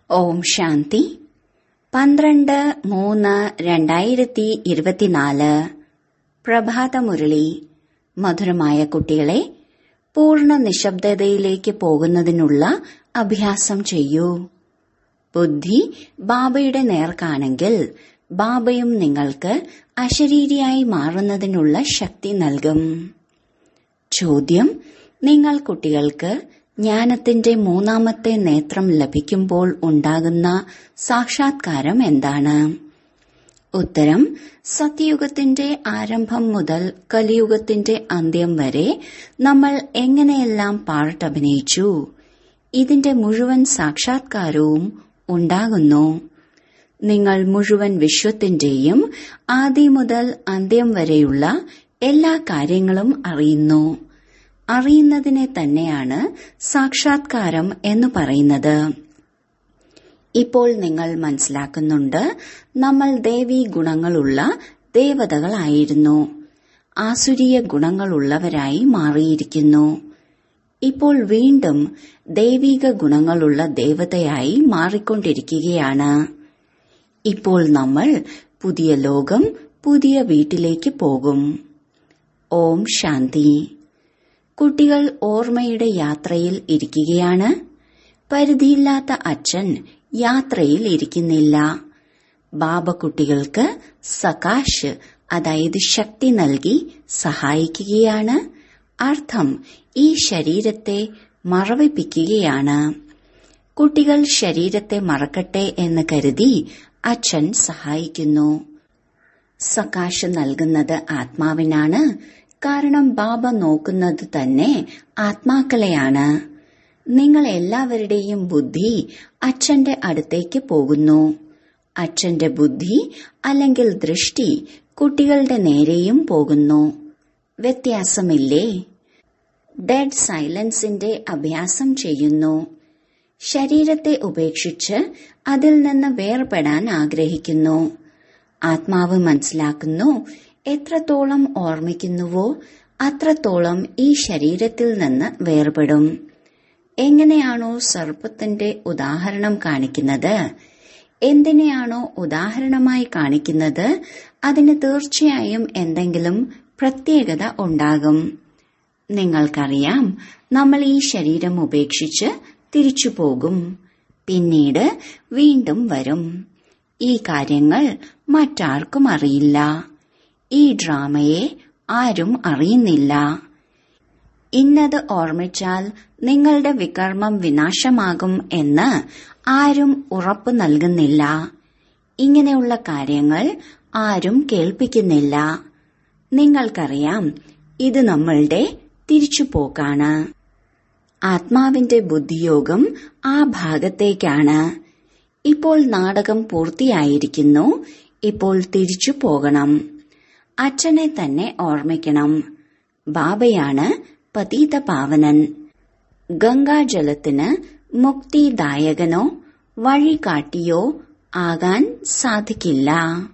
ഓം ശാന്തി പന്ത്രണ്ട് മൂന്ന് രണ്ടായിരത്തി ഇരുപത്തിനാല് പ്രഭാതമുരളി മധുരമായ കുട്ടികളെ പൂർണ്ണ നിശബ്ദതയിലേക്ക് പോകുന്നതിനുള്ള അഭ്യാസം ചെയ്യൂ ബുദ്ധി ബാബയുടെ നേർക്കാണെങ്കിൽ ബാബയും നിങ്ങൾക്ക് അശരീരിയായി മാറുന്നതിനുള്ള ശക്തി നൽകും ചോദ്യം നിങ്ങൾ കുട്ടികൾക്ക് ജ്ഞാനത്തിന്റെ മൂന്നാമത്തെ നേത്രം ലഭിക്കുമ്പോൾ ഉണ്ടാകുന്ന സാക്ഷാത്കാരം എന്താണ് ഉത്തരം സത്യയുഗത്തിന്റെ ആരംഭം മുതൽ കലിയുഗത്തിന്റെ അന്ത്യം വരെ നമ്മൾ എങ്ങനെയെല്ലാം പാർട്ടഭിനയിച്ചു ഇതിന്റെ മുഴുവൻ സാക്ഷാത്കാരവും ഉണ്ടാകുന്നു നിങ്ങൾ മുഴുവൻ വിശ്വത്തിന്റെയും ആദ്യം മുതൽ അന്ത്യം വരെയുള്ള എല്ലാ കാര്യങ്ങളും അറിയുന്നു അറിയുന്നതിനെ തന്നെയാണ് സാക്ഷാത്കാരം എന്ന് പറയുന്നത് ഇപ്പോൾ നിങ്ങൾ മനസ്സിലാക്കുന്നുണ്ട് നമ്മൾ ദേവീ ഗുണങ്ങളുള്ള ദേവതകളായിരുന്നു ആസുരീയ ഗുണങ്ങളുള്ളവരായി മാറിയിരിക്കുന്നു ഇപ്പോൾ വീണ്ടും ദൈവിക ഗുണങ്ങളുള്ള ദേവതയായി മാറിക്കൊണ്ടിരിക്കുകയാണ് ഇപ്പോൾ നമ്മൾ പുതിയ ലോകം പുതിയ വീട്ടിലേക്ക് പോകും ഓം ശാന്തി കുട്ടികൾ ഓർമ്മയുടെ യാത്രയിൽ ഇരിക്കുകയാണ് പരിധിയില്ലാത്ത അച്ഛൻ യാത്രയിൽ ഇരിക്കുന്നില്ല ബാബ കുട്ടികൾക്ക് സകാശ് അതായത് ശക്തി നൽകി സഹായിക്കുകയാണ് അർത്ഥം ഈ ശരീരത്തെ മറവിപ്പിക്കുകയാണ് കുട്ടികൾ ശരീരത്തെ മറക്കട്ടെ എന്ന് കരുതി അച്ഛൻ സഹായിക്കുന്നു സകാശ് നൽകുന്നത് ആത്മാവിനാണ് കാരണം ബാബ നോക്കുന്നത് തന്നെ ആത്മാക്കളെയാണ് നിങ്ങൾ എല്ലാവരുടെയും ബുദ്ധി അച്ഛന്റെ അടുത്തേക്ക് പോകുന്നു അച്ഛന്റെ ബുദ്ധി അല്ലെങ്കിൽ ദൃഷ്ടി കുട്ടികളുടെ നേരെയും പോകുന്നു വ്യത്യാസമില്ലേ ഡെഡ് സൈലൻസിന്റെ അഭ്യാസം ചെയ്യുന്നു ശരീരത്തെ ഉപേക്ഷിച്ച് അതിൽ നിന്ന് വേർപെടാൻ ആഗ്രഹിക്കുന്നു ആത്മാവ് മനസ്സിലാക്കുന്നു എത്രത്തോളം ഓർമ്മിക്കുന്നുവോ അത്രത്തോളം ഈ ശരീരത്തിൽ നിന്ന് വേർപെടും എങ്ങനെയാണോ സർപ്പത്തിന്റെ ഉദാഹരണം കാണിക്കുന്നത് എന്തിനെയാണോ ഉദാഹരണമായി കാണിക്കുന്നത് അതിന് തീർച്ചയായും എന്തെങ്കിലും പ്രത്യേകത ഉണ്ടാകും നിങ്ങൾക്കറിയാം നമ്മൾ ഈ ശരീരം ഉപേക്ഷിച്ച് തിരിച്ചു പോകും പിന്നീട് വീണ്ടും വരും ഈ കാര്യങ്ങൾ മറ്റാർക്കും അറിയില്ല ഈ ഡ്രാമയെ ആരും അറിയുന്നില്ല ഇന്നത് ഓർമ്മിച്ചാൽ നിങ്ങളുടെ വികർമ്മം വിനാശമാകും എന്ന് ആരും ഉറപ്പു നൽകുന്നില്ല ഇങ്ങനെയുള്ള കാര്യങ്ങൾ ആരും കേൾപ്പിക്കുന്നില്ല നിങ്ങൾക്കറിയാം ഇത് നമ്മളുടെ തിരിച്ചുപോക്കാണ് ആത്മാവിന്റെ ബുദ്ധിയോഗം ആ ഭാഗത്തേക്കാണ് ഇപ്പോൾ നാടകം പൂർത്തിയായിരിക്കുന്നു ഇപ്പോൾ തിരിച്ചു പോകണം അച്ഛനെ തന്നെ ഓർമ്മിക്കണം ബാബയാണ് പതീത പാവനൻ ഗംഗാജലത്തിന് മുക്തിദായകനോ വഴികാട്ടിയോ ആകാൻ സാധിക്കില്ല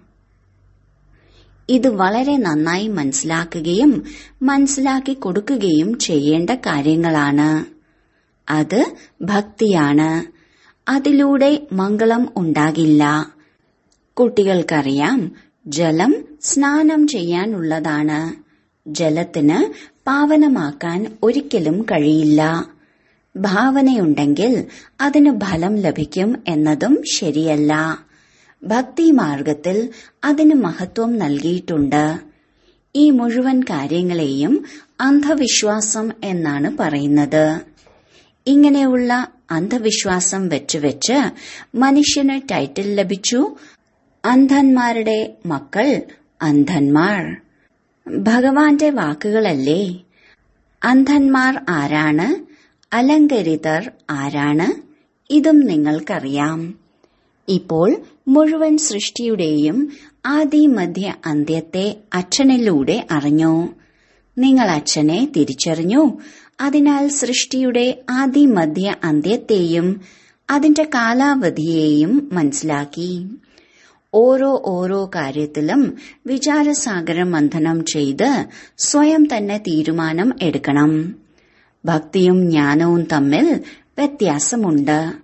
ഇത് വളരെ നന്നായി മനസ്സിലാക്കുകയും മനസ്സിലാക്കി കൊടുക്കുകയും ചെയ്യേണ്ട കാര്യങ്ങളാണ് അത് ഭക്തിയാണ് അതിലൂടെ മംഗളം ഉണ്ടാകില്ല കുട്ടികൾക്കറിയാം ജലം സ്നാനം ചെയ്യാനുള്ളതാണ് ജലത്തിന് പാവനമാക്കാൻ ഒരിക്കലും കഴിയില്ല ഭാവനയുണ്ടെങ്കിൽ അതിന് ഫലം ലഭിക്കും എന്നതും ശരിയല്ല ഭക്തി മാർഗത്തിൽ അതിന് മഹത്വം നൽകിയിട്ടുണ്ട് ഈ മുഴുവൻ കാര്യങ്ങളെയും അന്ധവിശ്വാസം എന്നാണ് പറയുന്നത് ഇങ്ങനെയുള്ള അന്ധവിശ്വാസം വെച്ച് വെച്ച് മനുഷ്യന് ടൈറ്റിൽ ലഭിച്ചു അന്ധന്മാരുടെ മക്കൾ അന്ധന്മാർ ഭഗവാന്റെ വാക്കുകളല്ലേ അന്ധന്മാർ ആരാണ് അലങ്കരിതർ ആരാണ് ഇതും നിങ്ങൾക്കറിയാം ഇപ്പോൾ മുഴുവൻ സൃഷ്ടിയുടെയും ആദി മധ്യ അന്ത്യത്തെ അച്ഛനിലൂടെ അറിഞ്ഞു നിങ്ങൾ അച്ഛനെ തിരിച്ചറിഞ്ഞു അതിനാൽ സൃഷ്ടിയുടെ ആദി മധ്യ അന്ത്യത്തെയും അതിന്റെ കാലാവധിയെയും മനസ്സിലാക്കി ഓരോ ഓരോ കാര്യത്തിലും വിചാരസാഗര മന്ഥനം ചെയ്ത് സ്വയം തന്നെ തീരുമാനം എടുക്കണം ഭക്തിയും ജ്ഞാനവും തമ്മിൽ വ്യത്യാസമുണ്ട്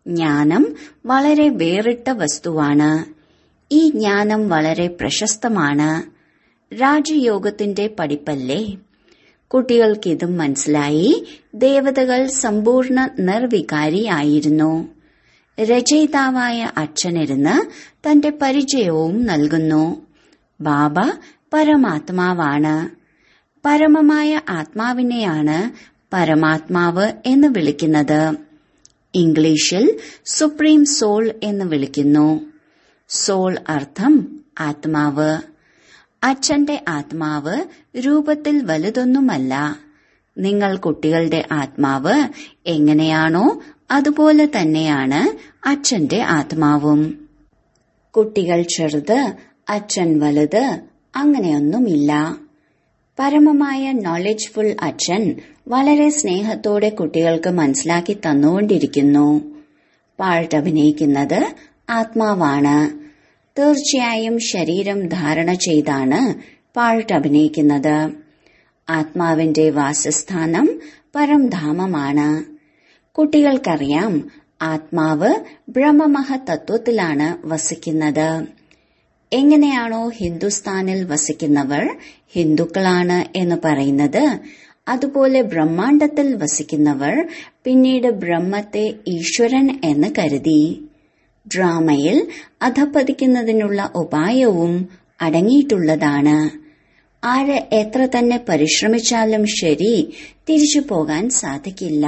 ജ്ഞാനം വളരെ വേറിട്ട വസ്തുവാണ് ഈ ജ്ഞാനം വളരെ പ്രശസ്തമാണ് രാജയോഗത്തിന്റെ പഠിപ്പല്ലേ കുട്ടികൾക്കിതും മനസ്സിലായി ദേവതകൾ സമ്പൂർണ്ണ നിർവികാരിയായിരുന്നു രചയിതാവായ അച്ഛനിരുന്ന് തന്റെ പരിചയവും നൽകുന്നു ബാബ പരമാത്മാവാണ് പരമമായ ആത്മാവിനെയാണ് പരമാത്മാവ് എന്ന് വിളിക്കുന്നത് ഇംഗ്ലീഷിൽ സുപ്രീം സോൾ എന്ന് വിളിക്കുന്നു സോൾ അർത്ഥം ആത്മാവ് അച്ഛന്റെ ആത്മാവ് രൂപത്തിൽ വലുതൊന്നുമല്ല നിങ്ങൾ കുട്ടികളുടെ ആത്മാവ് എങ്ങനെയാണോ അതുപോലെ തന്നെയാണ് അച്ഛന്റെ ആത്മാവും കുട്ടികൾ ചെറുത് അച്ഛൻ വലുത് അങ്ങനെയൊന്നുമില്ല പരമമായ നോളജ്ഫുൾ അച്ഛൻ വളരെ സ്നേഹത്തോടെ കുട്ടികൾക്ക് മനസ്സിലാക്കി തന്നുകൊണ്ടിരിക്കുന്നു പാട്ട് അഭിനയിക്കുന്നത് ആത്മാവാണ് തീർച്ചയായും ശരീരം ധാരണ ചെയ്താണ് പാട്ട് അഭിനയിക്കുന്നത് ആത്മാവിന്റെ വാസസ്ഥാനം പരംധാമമാണ് കുട്ടികൾക്കറിയാം ആത്മാവ് ബ്രഹ്മമഹ തത്വത്തിലാണ് വസിക്കുന്നത് എങ്ങനെയാണോ ഹിന്ദുസ്ഥാനിൽ വസിക്കുന്നവർ ഹിന്ദുക്കളാണ് എന്ന് പറയുന്നത് അതുപോലെ ബ്രഹ്മാണ്ടത്തിൽ വസിക്കുന്നവർ പിന്നീട് ബ്രഹ്മത്തെ ഈശ്വരൻ എന്ന് കരുതി ഡ്രാമയിൽ അധപ്പതിക്കുന്നതിനുള്ള ഉപായവും അടങ്ങിയിട്ടുള്ളതാണ് ആര് എത്ര തന്നെ പരിശ്രമിച്ചാലും ശരി തിരിച്ചു പോകാൻ സാധിക്കില്ല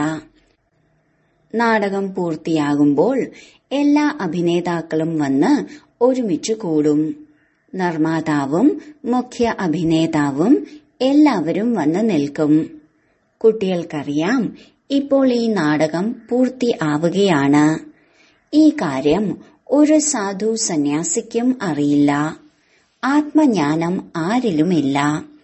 നാടകം പൂർത്തിയാകുമ്പോൾ എല്ലാ അഭിനേതാക്കളും വന്ന് ഒരുമിച്ച് കൂടും നിർമ്മാതാവും മുഖ്യ അഭിനേതാവും എല്ലാവരും വന്ന് നിൽക്കും കുട്ടികൾക്കറിയാം ഇപ്പോൾ ഈ നാടകം പൂർത്തിയാവുകയാണ് ഈ കാര്യം ഒരു സാധു സന്യാസിക്കും അറിയില്ല ആത്മജ്ഞാനം ആരിലുമില്ല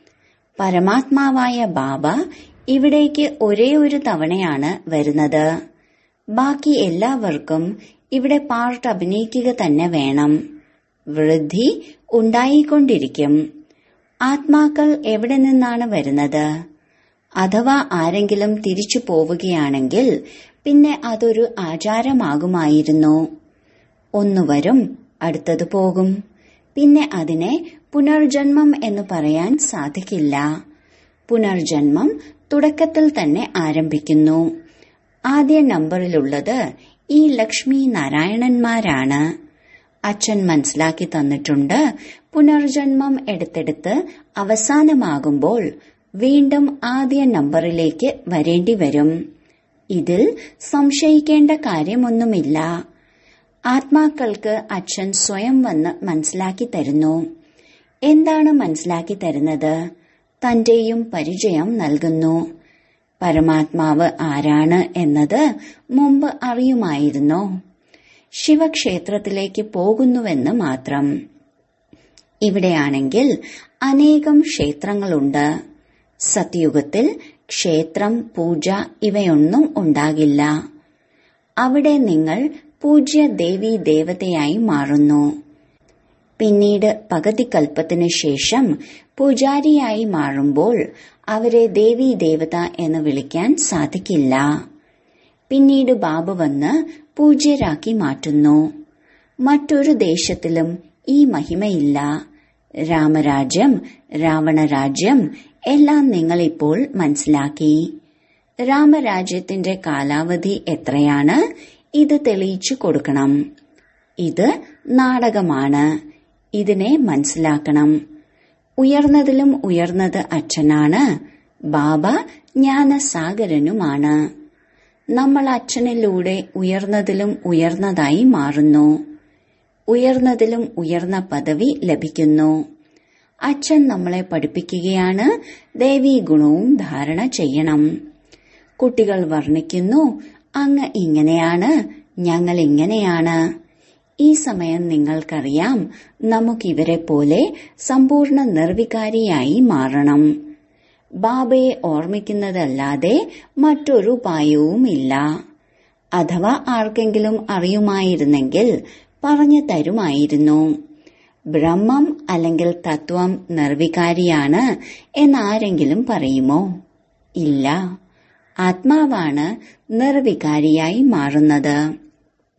പരമാത്മാവായ ബാബ ഇവിടേക്ക് ഒരേ ഒരു തവണയാണ് വരുന്നത് ബാക്കി എല്ലാവർക്കും ഇവിടെ പാർട്ട് അഭിനയിക്കുക തന്നെ വേണം വൃദ്ധി ഉണ്ടായിക്കൊണ്ടിരിക്കും ആത്മാക്കൾ എവിടെ നിന്നാണ് വരുന്നത് അഥവാ ആരെങ്കിലും തിരിച്ചു പോവുകയാണെങ്കിൽ പിന്നെ അതൊരു ആചാരമാകുമായിരുന്നു ഒന്നു വരും അടുത്തത് പോകും പിന്നെ അതിനെ പുനർജന്മം എന്ന് പറയാൻ സാധിക്കില്ല പുനർജന്മം തുടക്കത്തിൽ തന്നെ ആരംഭിക്കുന്നു ആദ്യ നമ്പറിലുള്ളത് ഈ ലക്ഷ്മി നാരായണന്മാരാണ് അച്ഛൻ മനസ്സിലാക്കി തന്നിട്ടുണ്ട് പുനർജന്മം എടുത്തെടുത്ത് അവസാനമാകുമ്പോൾ വീണ്ടും ആദ്യ നമ്പറിലേക്ക് വരേണ്ടി വരും ഇതിൽ സംശയിക്കേണ്ട കാര്യമൊന്നുമില്ല ആത്മാക്കൾക്ക് അച്ഛൻ സ്വയം വന്ന് മനസ്സിലാക്കി തരുന്നു എന്താണ് മനസ്സിലാക്കി തരുന്നത് തന്റെയും പരിചയം നൽകുന്നു പരമാത്മാവ് ആരാണ് എന്നത് മുമ്പ് അറിയുമായിരുന്നോ ശിവക്ഷേത്രത്തിലേക്ക് പോകുന്നുവെന്ന് മാത്രം ഇവിടെയാണെങ്കിൽ അനേകം ക്ഷേത്രങ്ങളുണ്ട് സത്യുഗത്തിൽ ക്ഷേത്രം പൂജ ഇവയൊന്നും ഉണ്ടാകില്ല അവിടെ നിങ്ങൾ പൂജ്യ ദേവി ദേവതയായി മാറുന്നു പിന്നീട് പകുതിക്കൽപ്പത്തിനു ശേഷം പൂജാരിയായി മാറുമ്പോൾ അവരെ ദേവി ദേവത എന്ന് വിളിക്കാൻ സാധിക്കില്ല പിന്നീട് ബാബു വന്ന് പൂജ്യരാക്കി മാറ്റുന്നു മറ്റൊരു ദേശത്തിലും ഈ മഹിമയില്ല രാമരാജ്യം രാവണരാജ്യം എല്ലാം നിങ്ങളിപ്പോൾ മനസ്സിലാക്കി രാമരാജ്യത്തിന്റെ കാലാവധി എത്രയാണ് ഇത് തെളിയിച്ചു കൊടുക്കണം ഇത് നാടകമാണ് ഇതിനെ മനസ്സിലാക്കണം ഉയർന്നതിലും ഉയർന്നത് അച്ഛനാണ് ബാബ ജ്ഞാനസാഗരനുമാണ് നമ്മൾ അച്ഛനിലൂടെ ഉയർന്നതിലും ഉയർന്നതായി മാറുന്നു ഉയർന്നതിലും ഉയർന്ന പദവി ലഭിക്കുന്നു അച്ഛൻ നമ്മളെ പഠിപ്പിക്കുകയാണ് ദേവീ ഗുണവും ധാരണ ചെയ്യണം കുട്ടികൾ വർണ്ണിക്കുന്നു അങ്ങ് ഇങ്ങനെയാണ് ഞങ്ങൾ ഇങ്ങനെയാണ് ഈ സമയം നിങ്ങൾക്കറിയാം നമുക്കിവരെ പോലെ സമ്പൂർണ്ണ നിർവികാരിയായി മാറണം ബാബയെ ഓർമ്മിക്കുന്നതല്ലാതെ മറ്റൊരു ഉപായവുമില്ല അഥവാ ആർക്കെങ്കിലും അറിയുമായിരുന്നെങ്കിൽ പറഞ്ഞു തരുമായിരുന്നു ബ്രഹ്മം അല്ലെങ്കിൽ തത്വം നിർവികാരിയാണ് എന്നാരെങ്കിലും പറയുമോ ഇല്ല ആത്മാവാണ് നിർവികാരിയായി മാറുന്നത്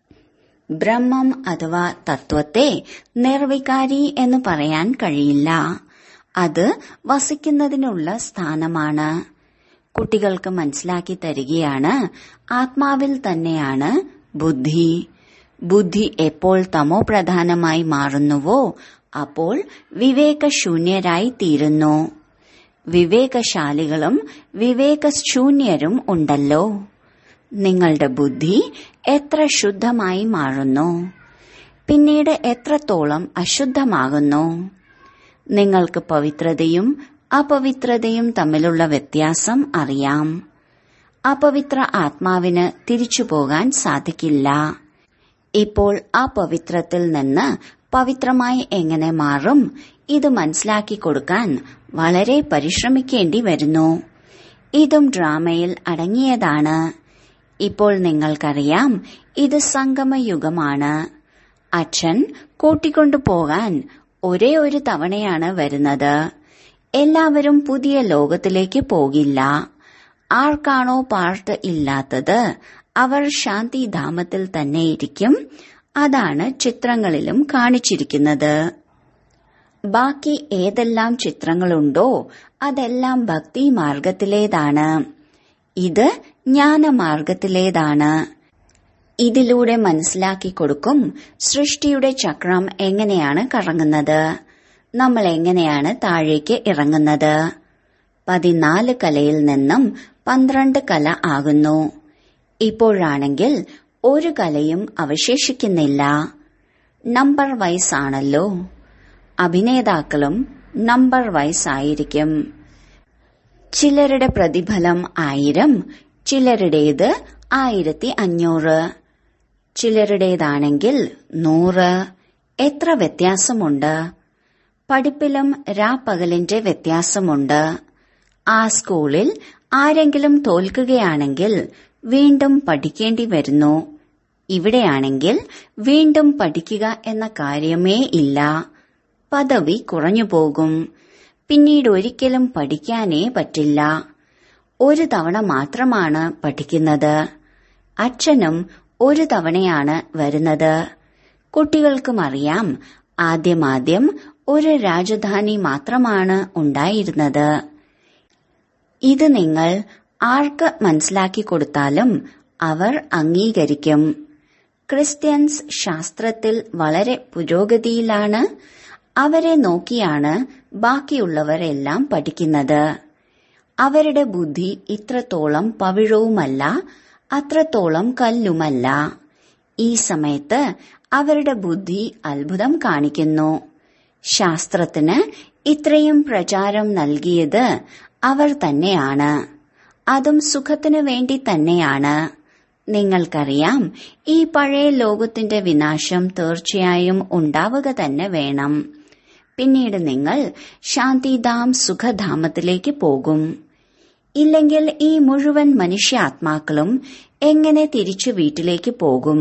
ബ്രഹ്മം അഥവാ തത്വത്തെ നിർവികാരി എന്ന് പറയാൻ കഴിയില്ല അത് വസിക്കുന്നതിനുള്ള സ്ഥാനമാണ് കുട്ടികൾക്ക് മനസ്സിലാക്കി തരികയാണ് ആത്മാവിൽ തന്നെയാണ് ബുദ്ധി ബുദ്ധി എപ്പോൾ തമോ പ്രധാനമായി മാറുന്നുവോ അപ്പോൾ വിവേകശൂന്യരായി തീരുന്നു വിവേകശാലികളും വിവേകശൂന്യരും ഉണ്ടല്ലോ നിങ്ങളുടെ ബുദ്ധി എത്ര ശുദ്ധമായി മാറുന്നു പിന്നീട് എത്രത്തോളം അശുദ്ധമാകുന്നു നിങ്ങൾക്ക് പവിത്രതയും അപവിത്രതയും തമ്മിലുള്ള വ്യത്യാസം അറിയാം അപവിത്ര ആത്മാവിന് തിരിച്ചു പോകാൻ സാധിക്കില്ല ഇപ്പോൾ അപവിത്രത്തിൽ നിന്ന് പവിത്രമായി എങ്ങനെ മാറും ഇത് മനസ്സിലാക്കി കൊടുക്കാൻ വളരെ പരിശ്രമിക്കേണ്ടി വരുന്നു ഇതും ഡ്രാമയിൽ അടങ്ങിയതാണ് ഇപ്പോൾ നിങ്ങൾക്കറിയാം ഇത് സംഗമയുഗമാണ് അച്ഛൻ കൂട്ടിക്കൊണ്ടു പോകാൻ ഒരേ ഒരു തവണയാണ് വരുന്നത് എല്ലാവരും പുതിയ ലോകത്തിലേക്ക് പോകില്ല ആർക്കാണോ പാർട്ട് ഇല്ലാത്തത് അവർ ശാന്തിധാമത്തിൽ തന്നെ ഇരിക്കും അതാണ് ചിത്രങ്ങളിലും കാണിച്ചിരിക്കുന്നത് ബാക്കി ഏതെല്ലാം ചിത്രങ്ങളുണ്ടോ അതെല്ലാം ഭക്തി മാർഗത്തിലേതാണ് ഇത് ജ്ഞാനമാർഗത്തിലേതാണ് ഇതിലൂടെ മനസ്സിലാക്കി കൊടുക്കും സൃഷ്ടിയുടെ ചക്രം എങ്ങനെയാണ് കറങ്ങുന്നത് നമ്മൾ എങ്ങനെയാണ് താഴേക്ക് ഇറങ്ങുന്നത് പതിനാല് കലയിൽ നിന്നും പന്ത്രണ്ട് കല ആകുന്നു ഇപ്പോഴാണെങ്കിൽ ഒരു കലയും അവശേഷിക്കുന്നില്ല നമ്പർ വൈസ് ആണല്ലോ അഭിനേതാക്കളും നമ്പർ വൈസ് ആയിരിക്കും ചിലരുടെ പ്രതിഫലം ആയിരം ചിലരുടേത് ആയിരത്തി അഞ്ഞൂറ് ചിലരുടേതാണെങ്കിൽ നൂറ് എത്ര വ്യത്യാസമുണ്ട് പഠിപ്പിലും രാപ്പകലിന്റെ വ്യത്യാസമുണ്ട് ആ സ്കൂളിൽ ആരെങ്കിലും തോൽക്കുകയാണെങ്കിൽ വീണ്ടും പഠിക്കേണ്ടി വരുന്നു ഇവിടെയാണെങ്കിൽ വീണ്ടും പഠിക്കുക എന്ന കാര്യമേ ഇല്ല പദവി കുറഞ്ഞു പോകും പിന്നീട് ഒരിക്കലും പഠിക്കാനേ പറ്റില്ല ഒരു തവണ മാത്രമാണ് പഠിക്കുന്നത് അച്ഛനും ഒരു തവണയാണ് വരുന്നത് കുട്ടികൾക്കും അറിയാം ആദ്യമാദ്യം ഒരു രാജധാനി മാത്രമാണ് ഉണ്ടായിരുന്നത് ഇത് നിങ്ങൾ ആർക്ക് മനസ്സിലാക്കി കൊടുത്താലും അവർ അംഗീകരിക്കും ക്രിസ്ത്യൻസ് ശാസ്ത്രത്തിൽ വളരെ പുരോഗതിയിലാണ് അവരെ നോക്കിയാണ് ബാക്കിയുള്ളവരെല്ലാം പഠിക്കുന്നത് അവരുടെ ബുദ്ധി ഇത്രത്തോളം പവിഴവുമല്ല അത്രത്തോളം കല്ലുമല്ല ഈ സമയത്ത് അവരുടെ ബുദ്ധി അത്ഭുതം കാണിക്കുന്നു ശാസ്ത്രത്തിന് ഇത്രയും പ്രചാരം നൽകിയത് അവർ തന്നെയാണ് അതും സുഖത്തിനു വേണ്ടി തന്നെയാണ് നിങ്ങൾക്കറിയാം ഈ പഴയ ലോകത്തിന്റെ വിനാശം തീർച്ചയായും ഉണ്ടാവുക തന്നെ വേണം പിന്നീട് നിങ്ങൾ ശാന്തിധാം സുഖധാമത്തിലേക്ക് പോകും ഇല്ലെങ്കിൽ ഈ മുഴുവൻ മനുഷ്യാത്മാക്കളും എങ്ങനെ തിരിച്ചു വീട്ടിലേക്ക് പോകും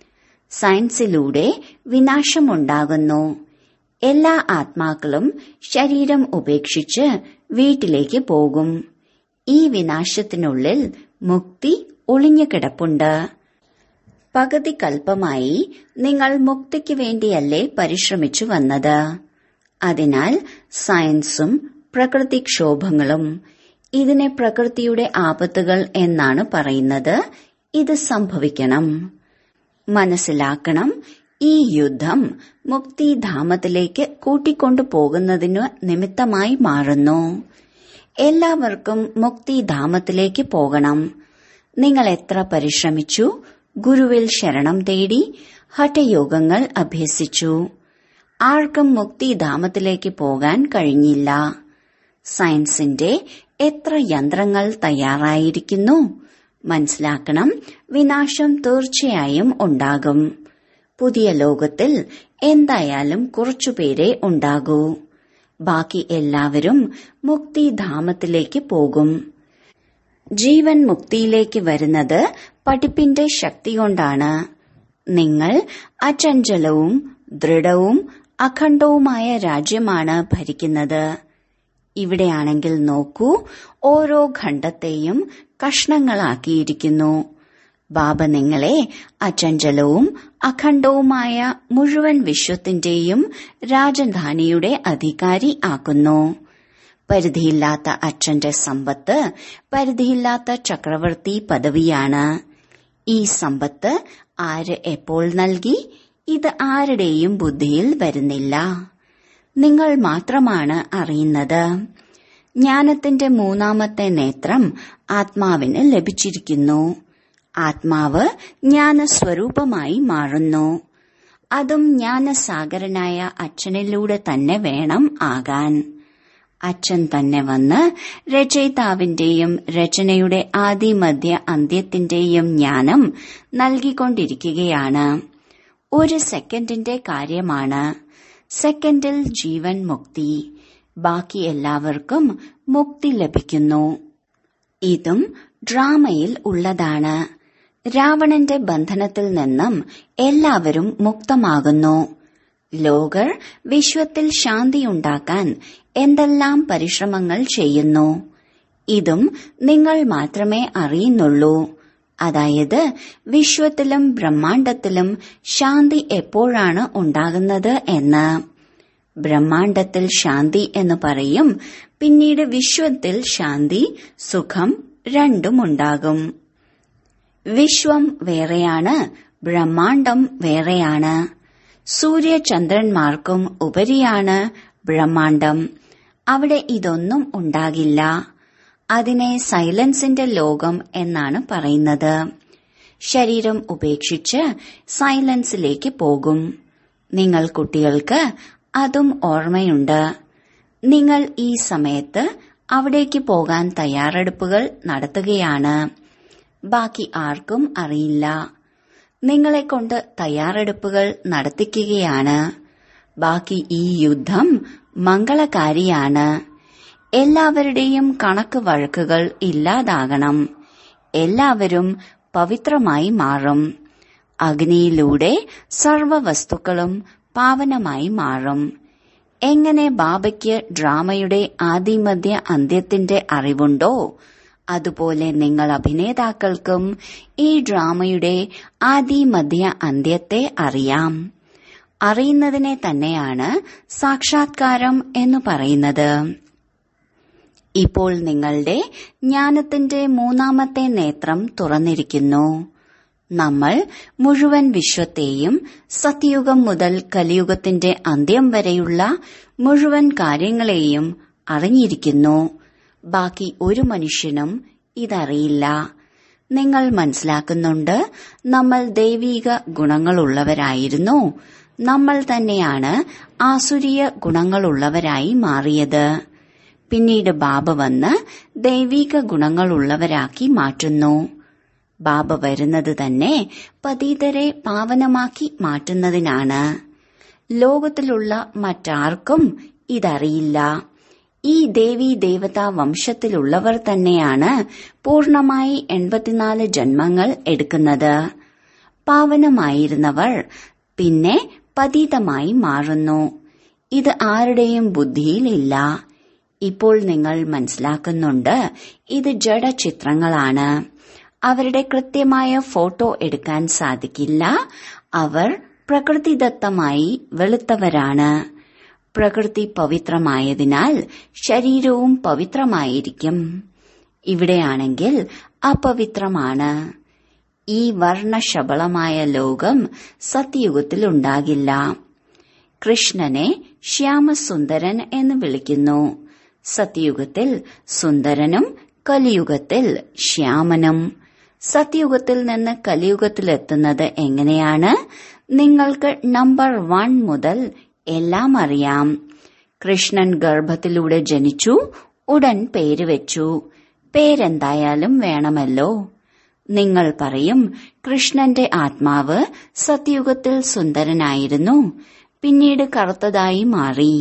സയൻസിലൂടെ വിനാശമുണ്ടാകുന്നു എല്ലാ ആത്മാക്കളും ശരീരം ഉപേക്ഷിച്ച് വീട്ടിലേക്ക് പോകും ഈ വിനാശത്തിനുള്ളിൽ മുക്തി ഒളിഞ്ഞുകിടപ്പുണ്ട് പകുതി കൽപ്പമായി നിങ്ങൾ മുക്തിക്ക് വേണ്ടിയല്ലേ പരിശ്രമിച്ചു വന്നത് അതിനാൽ സയൻസും പ്രകൃതിക്ഷോഭങ്ങളും ഇതിനെ പ്രകൃതിയുടെ ആപത്തുകൾ എന്നാണ് പറയുന്നത് ഇത് സംഭവിക്കണം മനസ്സിലാക്കണം ഈ യുദ്ധം മുക്തിധാമത്തിലേക്ക് കൂട്ടിക്കൊണ്ടു പോകുന്നതിന് നിമിത്തമായി മാറുന്നു എല്ലാവർക്കും മുക്തിധാമത്തിലേക്ക് പോകണം നിങ്ങൾ എത്ര പരിശ്രമിച്ചു ഗുരുവിൽ ശരണം തേടി ഹഠയോഗങ്ങൾ അഭ്യസിച്ചു ആർക്കും മുക്തിധാമത്തിലേക്ക് പോകാൻ കഴിഞ്ഞില്ല സയൻസിന്റെ എത്ര യന്ത്രങ്ങൾ തയ്യാറായിരിക്കുന്നു മനസ്സിലാക്കണം വിനാശം തീർച്ചയായും ഉണ്ടാകും പുതിയ ലോകത്തിൽ എന്തായാലും കുറച്ചുപേരെ ഉണ്ടാകൂ ബാക്കി എല്ലാവരും മുക്തിധാമത്തിലേക്ക് പോകും ജീവൻ മുക്തിയിലേക്ക് വരുന്നത് പഠിപ്പിന്റെ ശക്തി കൊണ്ടാണ് നിങ്ങൾ അചഞ്ചലവും ദൃഢവും അഖണ്ഡവുമായ രാജ്യമാണ് ഭരിക്കുന്നത് ഇവിടെയാണെങ്കിൽ നോക്കൂ ഓരോ ഖണ്ഡത്തെയും കഷ്ണങ്ങളാക്കിയിരിക്കുന്നു ബാബ നിങ്ങളെ അചഞ്ചലവും അഖണ്ഡവുമായ മുഴുവൻ വിശ്വത്തിന്റെയും രാജധാനിയുടെ അധികാരി ആക്കുന്നു പരിധിയില്ലാത്ത അച്ഛന്റെ സമ്പത്ത് പരിധിയില്ലാത്ത ചക്രവർത്തി പദവിയാണ് ഈ സമ്പത്ത് ആര് എപ്പോൾ നൽകി ഇത് ആരുടെയും ബുദ്ധിയിൽ വരുന്നില്ല നിങ്ങൾ മാത്രമാണ് അറിയുന്നത് ജ്ഞാനത്തിന്റെ മൂന്നാമത്തെ നേത്രം ആത്മാവിന് ലഭിച്ചിരിക്കുന്നു ആത്മാവ് ജ്ഞാനസ്വരൂപമായി മാറുന്നു അതും ജ്ഞാനസാഗരനായ അച്ഛനിലൂടെ തന്നെ വേണം ആകാൻ അച്ഛൻ തന്നെ വന്ന് രചയിതാവിന്റെയും രചനയുടെ ആദി മധ്യ അന്ത്യത്തിന്റെയും ജ്ഞാനം നൽകിക്കൊണ്ടിരിക്കുകയാണ് ഒരു സെക്കൻഡിന്റെ കാര്യമാണ് സെക്കൻഡിൽ ജീവൻ മുക്തി ബാക്കി എല്ലാവർക്കും മുക്തി ലഭിക്കുന്നു ഇതും ഡ്രാമയിൽ ഉള്ളതാണ് രാവണന്റെ ബന്ധനത്തിൽ നിന്നും എല്ലാവരും മുക്തമാകുന്നു ലോകർ വിശ്വത്തിൽ ശാന്തിയുണ്ടാക്കാൻ എന്തെല്ലാം പരിശ്രമങ്ങൾ ചെയ്യുന്നു ഇതും നിങ്ങൾ മാത്രമേ അറിയുന്നുള്ളൂ അതായത് വിശ്വത്തിലും ബ്രഹ്മാണ്ടത്തിലും ശാന്തി എപ്പോഴാണ് ഉണ്ടാകുന്നത് എന്ന് ബ്രഹ്മാണ്ടത്തിൽ ശാന്തി എന്ന് പറയും പിന്നീട് വിശ്വത്തിൽ ശാന്തി സുഖം രണ്ടുമുണ്ടാകും വിശ്വം വേറെയാണ് ബ്രഹ്മാണ്ടം വേറെയാണ് സൂര്യചന്ദ്രന്മാർക്കും ഉപരിയാണ് ബ്രഹ്മാണ്ടം അവിടെ ഇതൊന്നും ഉണ്ടാകില്ല അതിനെ സൈലൻസിന്റെ ലോകം എന്നാണ് പറയുന്നത് ശരീരം ഉപേക്ഷിച്ച് സൈലൻസിലേക്ക് പോകും നിങ്ങൾ കുട്ടികൾക്ക് അതും ഓർമ്മയുണ്ട് നിങ്ങൾ ഈ സമയത്ത് അവിടേക്ക് പോകാൻ തയ്യാറെടുപ്പുകൾ നടത്തുകയാണ് ബാക്കി ആർക്കും അറിയില്ല നിങ്ങളെ കൊണ്ട് തയ്യാറെടുപ്പുകൾ നടത്തിക്കുകയാണ് ബാക്കി ഈ യുദ്ധം മംഗളകാരിയാണ് എല്ലാവരുടെയും കണക്ക് വഴക്കുകൾ ഇല്ലാതാകണം എല്ലാവരും പവിത്രമായി മാറും അഗ്നിയിലൂടെ സർവ വസ്തുക്കളും പാവനമായി മാറും എങ്ങനെ ബാബയ്ക്ക് ഡ്രാമയുടെ ആദിമധ്യ അന്ത്യത്തിന്റെ അറിവുണ്ടോ അതുപോലെ നിങ്ങൾ അഭിനേതാക്കൾക്കും ഈ ഡ്രാമയുടെ ആദിമധ്യ അന്ത്യത്തെ അറിയാം അറിയുന്നതിനെ തന്നെയാണ് സാക്ഷാത്കാരം എന്ന് പറയുന്നത് ഇപ്പോൾ നിങ്ങളുടെ ജ്ഞാനത്തിന്റെ മൂന്നാമത്തെ നേത്രം തുറന്നിരിക്കുന്നു നമ്മൾ മുഴുവൻ വിശ്വത്തെയും സത്യയുഗം മുതൽ കലിയുഗത്തിന്റെ അന്ത്യം വരെയുള്ള മുഴുവൻ കാര്യങ്ങളെയും അറിഞ്ഞിരിക്കുന്നു ബാക്കി ഒരു മനുഷ്യനും ഇതറിയില്ല നിങ്ങൾ മനസ്സിലാക്കുന്നുണ്ട് നമ്മൾ ദൈവീക ഗുണങ്ങളുള്ളവരായിരുന്നു നമ്മൾ തന്നെയാണ് ആസുരീയ ഗുണങ്ങളുള്ളവരായി മാറിയത് പിന്നീട് ബാബ വന്ന് ദൈവീക ഗുണങ്ങളുള്ളവരാക്കി മാറ്റുന്നു ബാബ വരുന്നത് തന്നെ പതീതരെ പാവനമാക്കി മാറ്റുന്നതിനാണ് ലോകത്തിലുള്ള മറ്റാർക്കും ഇതറിയില്ല ഈ ദേവി ദേവതാ വംശത്തിലുള്ളവർ തന്നെയാണ് പൂർണമായി എൺപത്തിനാല് ജന്മങ്ങൾ എടുക്കുന്നത് പാവനമായിരുന്നവർ പിന്നെ പതീതമായി മാറുന്നു ഇത് ആരുടെയും ബുദ്ധിയിലില്ല ഇപ്പോൾ നിങ്ങൾ മനസ്സിലാക്കുന്നുണ്ട് ഇത് ജഡചിത്രങ്ങളാണ് അവരുടെ കൃത്യമായ ഫോട്ടോ എടുക്കാൻ സാധിക്കില്ല അവർ പ്രകൃതിദത്തമായി വെളുത്തവരാണ് പ്രകൃതി പവിത്രമായതിനാൽ ശരീരവും പവിത്രമായിരിക്കും ഇവിടെയാണെങ്കിൽ അപവിത്രമാണ് ഈ വർണ്ണശബളമായ ലോകം സത്യയുഗത്തിലുണ്ടാകില്ല കൃഷ്ണനെ ശ്യാമസുന്ദരൻ എന്ന് വിളിക്കുന്നു സത്യയുഗത്തിൽ സുന്ദരനും കലിയുഗത്തിൽ ശ്യാമനും സത്യയുഗത്തിൽ നിന്ന് കലിയുഗത്തിലെത്തുന്നത് എങ്ങനെയാണ് നിങ്ങൾക്ക് നമ്പർ വൺ മുതൽ എല്ലാം അറിയാം കൃഷ്ണൻ ഗർഭത്തിലൂടെ ജനിച്ചു ഉടൻ പേര് വെച്ചു പേരെന്തായാലും വേണമല്ലോ നിങ്ങൾ പറയും കൃഷ്ണന്റെ ആത്മാവ് സത്യയുഗത്തിൽ സുന്ദരനായിരുന്നു പിന്നീട് കറുത്തതായി മാറി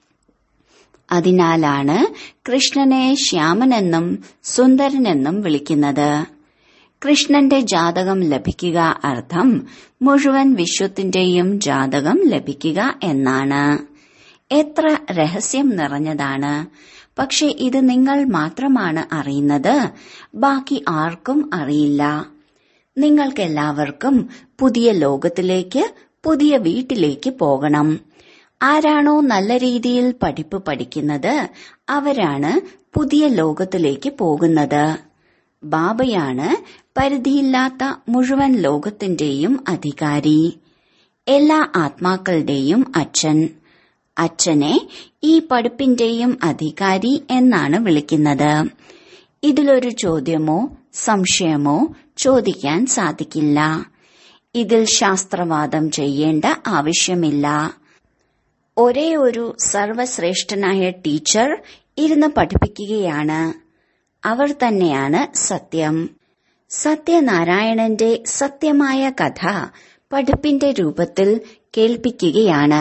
അതിനാലാണ് കൃഷ്ണനെ ശ്യാമനെന്നും സുന്ദരനെന്നും വിളിക്കുന്നത് കൃഷ്ണന്റെ ജാതകം ലഭിക്കുക അർത്ഥം മുഴുവൻ വിശ്വത്തിന്റെയും ജാതകം ലഭിക്കുക എന്നാണ് എത്ര രഹസ്യം നിറഞ്ഞതാണ് പക്ഷെ ഇത് നിങ്ങൾ മാത്രമാണ് അറിയുന്നത് ബാക്കി ആർക്കും അറിയില്ല നിങ്ങൾക്കെല്ലാവർക്കും പുതിയ ലോകത്തിലേക്ക് പുതിയ വീട്ടിലേക്ക് പോകണം ആരാണോ നല്ല രീതിയിൽ പഠിപ്പ് പഠിക്കുന്നത് അവരാണ് പുതിയ ലോകത്തിലേക്ക് പോകുന്നത് ബാബയാണ് പരിധിയില്ലാത്ത മുഴുവൻ ലോകത്തിന്റെയും അധികാരി എല്ലാ ആത്മാക്കളുടെയും അച്ഛൻ അച്ഛനെ ഈ പഠിപ്പിന്റെയും അധികാരി എന്നാണ് വിളിക്കുന്നത് ഇതിലൊരു ചോദ്യമോ സംശയമോ ചോദിക്കാൻ സാധിക്കില്ല ഇതിൽ ശാസ്ത്രവാദം ചെയ്യേണ്ട ആവശ്യമില്ല ഒരേ ഒരു സർവശ്രേഷ്ഠനായ ടീച്ചർ ഇരുന്ന് പഠിപ്പിക്കുകയാണ് അവർ തന്നെയാണ് സത്യം സത്യനാരായണന്റെ സത്യമായ കഥ പഠിപ്പിന്റെ രൂപത്തിൽ കേൾപ്പിക്കുകയാണ്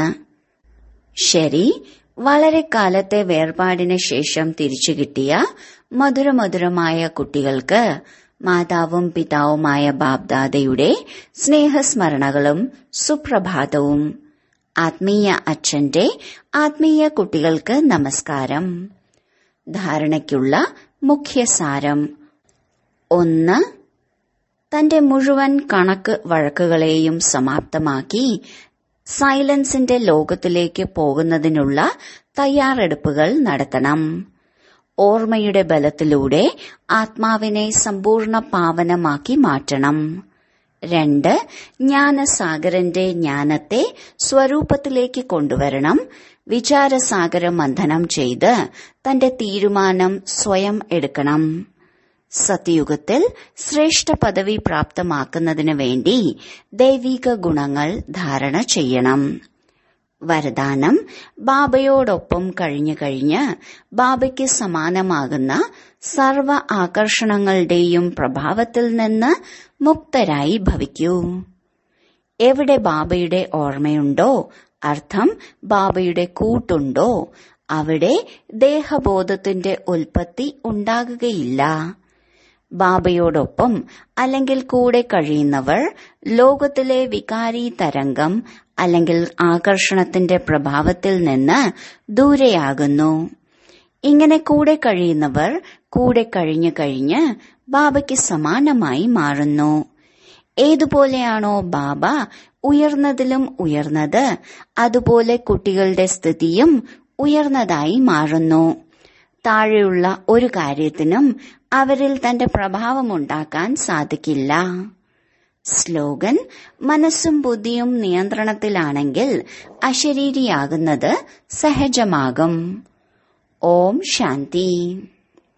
ശരി വളരെ കാലത്തെ വേർപാടിന് ശേഷം തിരിച്ചു കിട്ടിയ മധുരമധുരമായ കുട്ടികൾക്ക് മാതാവും പിതാവുമായ ബാബ്ദാദയുടെ സ്നേഹസ്മരണകളും സുപ്രഭാതവും ആത്മീയ അച്ഛന്റെ ആത്മീയ കുട്ടികൾക്ക് നമസ്കാരം ധാരണയ്ക്കുള്ള മുഖ്യസാരം ഒന്ന് തന്റെ മുഴുവൻ കണക്ക് വഴക്കുകളെയും സമാപ്തമാക്കി സൈലൻസിന്റെ ലോകത്തിലേക്ക് പോകുന്നതിനുള്ള തയ്യാറെടുപ്പുകൾ നടത്തണം ഓർമ്മയുടെ ബലത്തിലൂടെ ആത്മാവിനെ സമ്പൂർണ്ണ പാവനമാക്കി മാറ്റണം രണ്ട് ജ്ഞാനസാഗരന്റെ ജ്ഞാനത്തെ സ്വരൂപത്തിലേക്ക് കൊണ്ടുവരണം വിചാരസാഗര മന്ഥനം ചെയ്ത് തന്റെ തീരുമാനം സ്വയം എടുക്കണം സത്യയുഗത്തിൽ ശ്രേഷ്ഠ പദവി പ്രാപ്തമാക്കുന്നതിന് വേണ്ടി ദൈവിക ഗുണങ്ങൾ ധാരണ ചെയ്യണം വരദാനം ബാബയോടൊപ്പം കഴിഞ്ഞു കഴിഞ്ഞ് ബാബയ്ക്ക് സമാനമാകുന്ന സർവ ആകർഷണങ്ങളുടെയും പ്രഭാവത്തിൽ നിന്ന് മുക്തരായി ഭവിക്കൂ എവിടെ ബാബയുടെ ഓർമ്മയുണ്ടോ അർത്ഥം ബാബയുടെ കൂട്ടുണ്ടോ അവിടെ ദേഹബോധത്തിന്റെ ഉൽപ്പത്തി ഉണ്ടാകുകയില്ല ബാബയോടൊപ്പം അല്ലെങ്കിൽ കൂടെ കഴിയുന്നവർ ലോകത്തിലെ വികാരി തരംഗം അല്ലെങ്കിൽ ആകർഷണത്തിന്റെ പ്രഭാവത്തിൽ നിന്ന് ദൂരെയാകുന്നു ഇങ്ങനെ കൂടെ കഴിയുന്നവർ കൂടെ കഴിഞ്ഞു കഴിഞ്ഞ് ബാബയ്ക്ക് സമാനമായി മാറുന്നു ഏതുപോലെയാണോ ബാബ ഉയർന്നതിലും ഉയർന്നത് അതുപോലെ കുട്ടികളുടെ സ്ഥിതിയും ഉയർന്നതായി മാറുന്നു താഴെയുള്ള ഒരു കാര്യത്തിനും അവരിൽ തന്റെ പ്രഭാവമുണ്ടാക്കാൻ സാധിക്കില്ല സ്ലോഗൻ മനസ്സും ബുദ്ധിയും നിയന്ത്രണത്തിലാണെങ്കിൽ അശരീരിയാകുന്നത് സഹജമാകും ഓം ശാന്തി